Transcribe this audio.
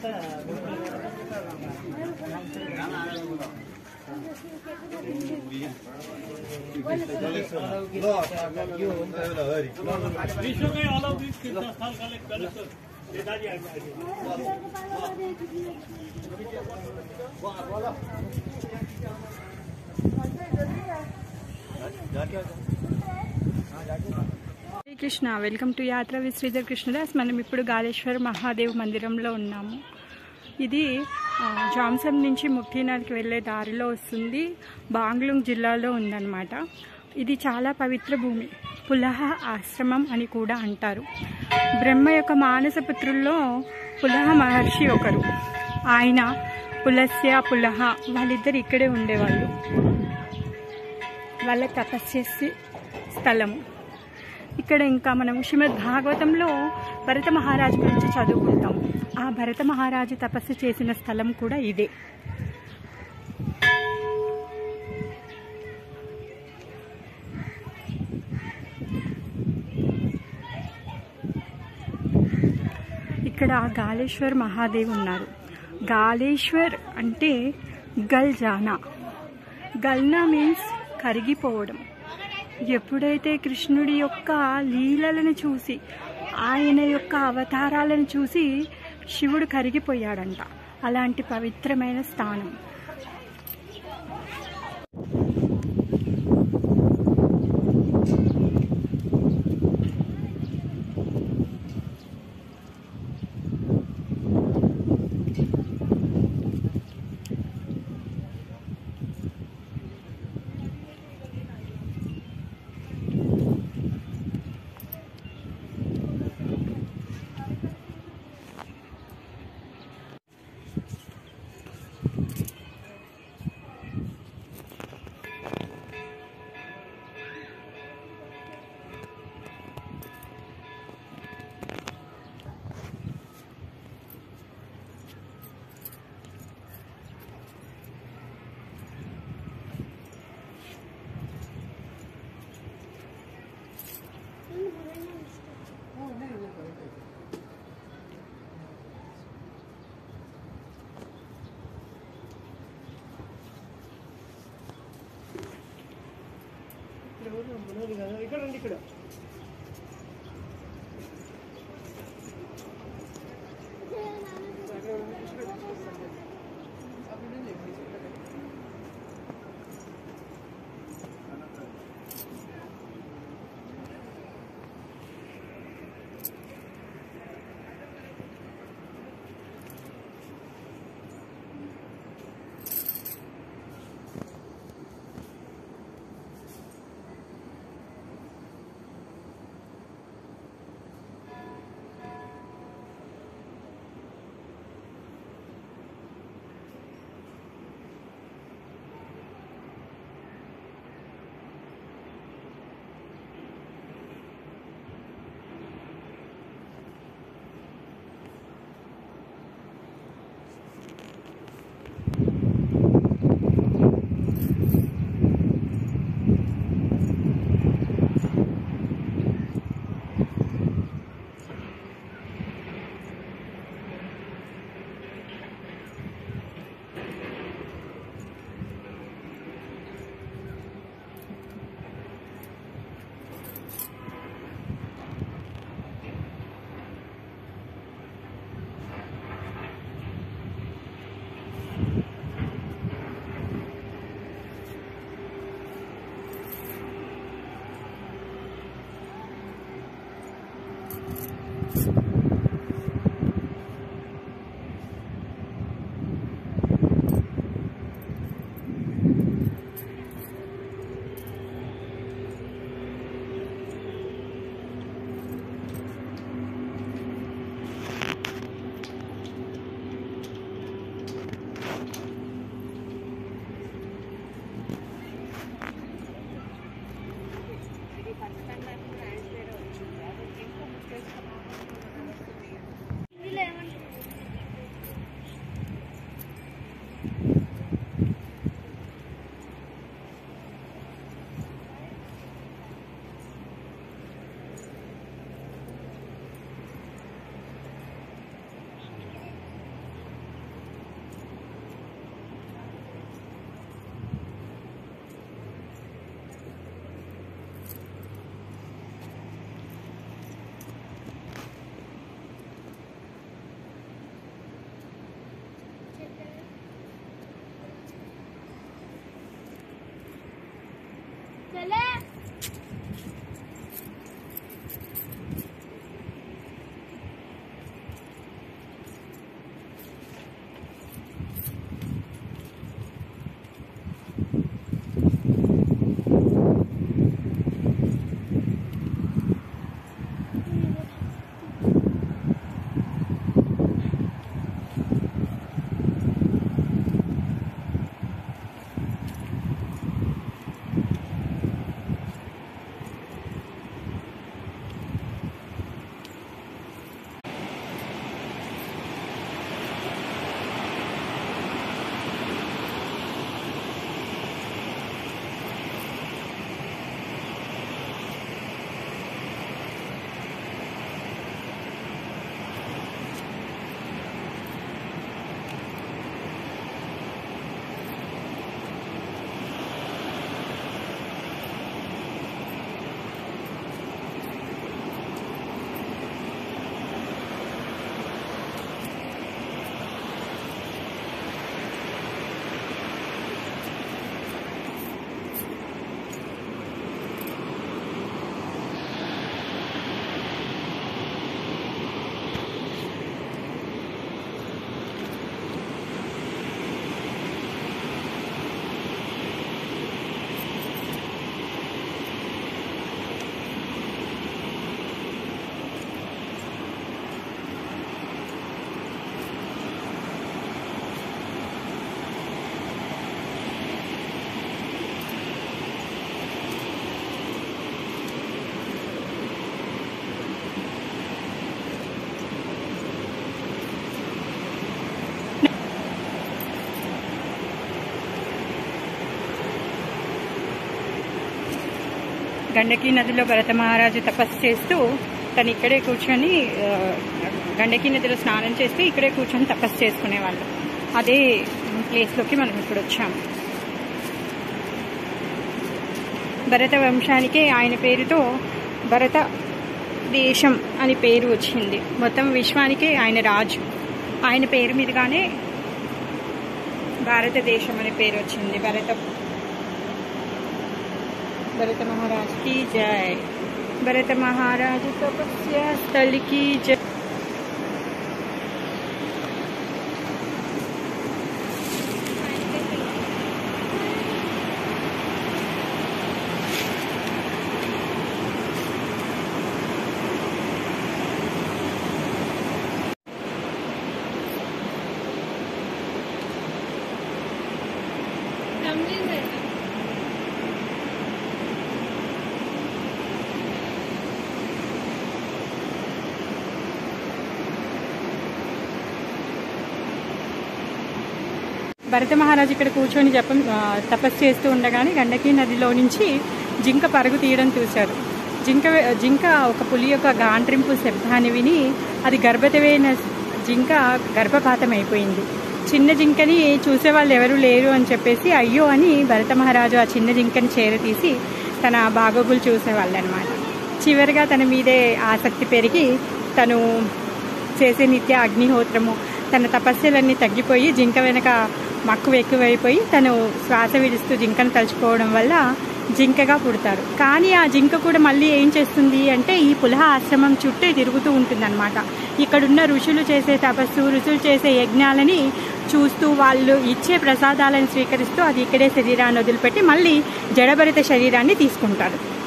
विश्व में all of this कितना साल का एक पहले सर नेताजी आगे Shri Krishna welcome to Yatra with Sridhar Krishnadas మనం ఇప్పుడు గాలేశ్వర్ మహాదేవ్ మందిరంలో ఉన్నాము ఇది ఆ, జామ్సం నుంచి ముక్తినాథ్కి వెళ్ళే దారిలో వస్తుంది బాంగ్లూంగ్ జిల్లాలో ఉందన్నమాట ఇది చాలా పవిత్ర భూమి పులహ ఆశ్రమం అని కూడా అంటారు బ్రహ్మ యొక్క మానస పుత్రుల్లో పులహ మహర్షి ఒకరు ఆయన పులస్య పులహ వాళ్ళిద్దరు ఇక్కడే ఉండేవాళ్ళు వాళ్ళ తపస్సు స్థలము ఇక్కడ ఇంకా మనం శ్రీమద్ భాగవతంలో భరత మహారాజు గురించి చదువుకుంటాం ఆ భరత మహారాజు తపస్సు చేసిన స్థలం కూడా ఇదే ఇక్కడ గాలేశ్వర్ మహాదేవ్ ఉన్నారు గాలేశ్వర్ అంటే గల్ జానా గల్నా మీన్స్ కరిగిపోవడం ఎప్పుడైతే కృష్ణుడి యొక్క లీలలను చూసి ఆయన యొక్క అవతారాలను చూసి శివుడు కరిగిపోయాడంట అలాంటి పవిత్రమైన స్థానం ఇక్కడ రండి ఇక్కడ గండకీ నదిలో భరత మహారాజు తపస్సు చేస్తూ తను ఇక్కడే కూర్చొని ఆ, గండకీ నదిలో స్నానం చేస్తూ ఇక్కడే కూర్చొని తపస్సు చేసుకునేవాళ్ళు అదే ప్లేస్లోకి మనం ఇప్పుడు వచ్చాము భరత వంశానికి ఆయన పేరుతో భరత దేశం అని పేరు వచ్చింది మొత్తం విశ్వానికి ఆయన రాజు ఆయన పేరు మీదుగానే భారతదేశం అనే పేరు వచ్చింది భరత భరత మహారాజ్ కి జై భరత మహారాజు తపస్య స్థలికి జై భరత మహారాజు ఇక్కడ కూర్చొని జపం ఆ, తపస్సు చేస్తూ ఉండగానే గండకీ నదిలో నుంచి జింక పరుగు తీయడం చూశారు జింక జింక ఒక పులి యొక్క గాంట్రింపు శబ్దాన్ని విని అది గర్భతమైన జింక గర్భపాతం అయిపోయింది చిన్న జింకని చూసే వాళ్ళు ఎవరు లేరు అని చెప్పేసి అయ్యో అని భరత మహారాజు ఆ చిన్న జింకని చేరతీసి తన బాగోగులు చూసేవాళ్ళు అనమాట చివరిగా తన మీదే ఆసక్తి పెరిగి తను చేసే నిత్య అగ్నిహోత్రము తన తపస్సులన్నీ తగ్గిపోయి జింక వెనక మక్కువ ఎక్కువైపోయి తను శ్వాస విడుస్తూ జింకను తలుచుకోవడం వల్ల జింకగా పుడతారు కానీ ఆ జింక కూడా మళ్ళీ ఏం చేస్తుంది అంటే ఈ పులహ ఆశ్రమం చుట్టూ తిరుగుతూ ఉంటుందన్నమాట ఇక్కడున్న ఋషులు చేసే తపస్సు ఋషులు చేసే యజ్ఞాలని చూస్తూ వాళ్ళు ఇచ్చే ప్రసాదాలను స్వీకరిస్తూ అది ఇక్కడే శరీరాన్ని వదిలిపెట్టి మళ్ళీ జడభరిత శరీరాన్ని తీసుకుంటారు